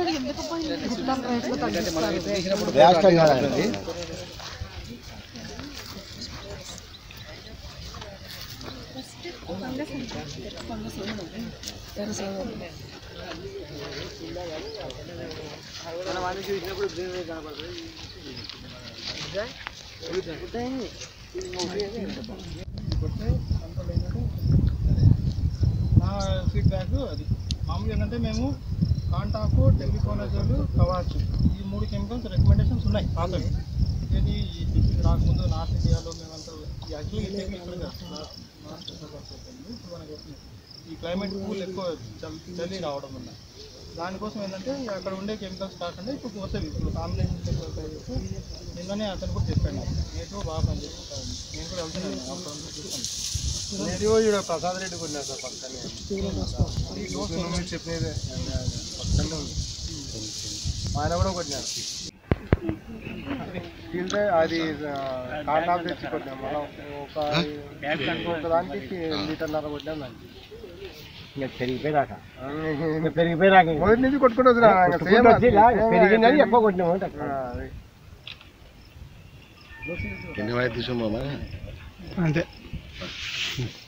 Waste కాదండి నా feedback అది మామూలుగా ఏంటంటే మేము కాంటాకు టెలిఫోనజోల్ కవాచ్ ఈ మూడు కెమికల్స్ రికమెండేషన్స్ ఉన్నాయి పాతవి ఇది ఈ డిసీజ్ రాకముందు నార్త్ ఇండియాలో మేమంతా యాక్చువల్లీ ఈ టెక్నిక్ నార్త్ ఇప్పుడు మనకి వస్తుంది. ఈ క్లైమేట్ కూల్ ఎక్కువ చలి చలి రావడం వల్ల దానికోసం ఏంటంటే అక్కడ ఉండే కెమికల్స్ కాకుండా ఇప్పుడు కొత్తవి ఇప్పుడు కాంబినేషన్ కెమికల్స్ అయితే నిన్ననే అతను కూడా చెప్పాడు నాకు నేను బాగా పనిచేస్తాను నేను కూడా వెళ్తున్నాను అప్పుడు చూస్తాను వీడియో ఈడ ప్రసాద్ రెడ్డి కొన్నారు సార్ పక్కనే మీరు చెప్పినదే పక్కనే ఉంది ఆయన కూడా కొట్టినారు ఫీల్డ్ అది కాంటాప్ తెచ్చి కొట్టినాం మనం ఒక ఒక దానికి లీటర్న్నర కొట్టినాం దానికి ఇంకా పెరిగిపోయినాక ఇంకా పెరిగిపోయినాక ఇంకా. మొదటి నుంచి కొట్టుకుంటూ వచ్చినా కొట్టుకుంటూ వచ్చి ఇలా పెరిగిందని ఎక్కువ కొట్టినాము అంటే ఎన్ని వాయి తీసుకున్నామా అంతే